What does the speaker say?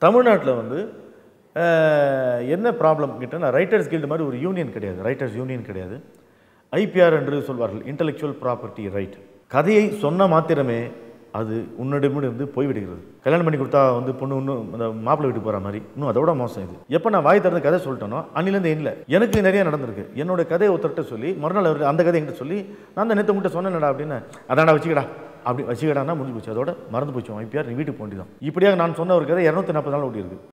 தமிழ்நாட்டில் வந்து அஹ், என்ன ப்ராப்ளம் கேட்டால் ரைட்டர்ஸ் கில்டு மாதிரி ஒரு யூனியன் கிடையாது ரைட்டர்ஸ் யூனியன் கிடையாது ஐபிஆர் என்று சொல்வார்கள் இன்டெலெக்சுவல் ப்ராப்பர்ட்டி ரைட் கதையை சொன்ன மாத்திரமே அது உன்னிடமிருந்து போய்விடுகிறது கல்யாணம் பண்ணி கொடுத்தா வந்து பொண்ணு இன்னும் அந்த மாப்பிள்ளை வீட்டுக்கு போகிற மாதிரி இன்னும் அதோட மோசம் இது எப்போ நான் வாய் திறந்து கதை சொல்லிட்டேனோ அன்னிலேருந்து இல்லை எனக்கு நிறைய நடந்திருக்கு என்னோட கதையை ஒருத்தர்கிட்ட சொல்லி மறுநாள் அவர் அந்த கதை என்கிட்ட சொல்லி நான் தான் நேற்று உங்கள்கிட்ட சொன்னேன்டா அப்படின்னு அதான்டா வச்சுக்கடா அப்படி வச்சுக்கடான்னா முடிஞ்சு போச்சு அதோட மறந்து போச்சு ஐபிஆர் நீ வீட்டுக்கு போண்டி தான் இப்படியாக நான் சொன்ன ஒரு கதை இரநூத்தி நாற்பது நாள் ஓடி இருக்கு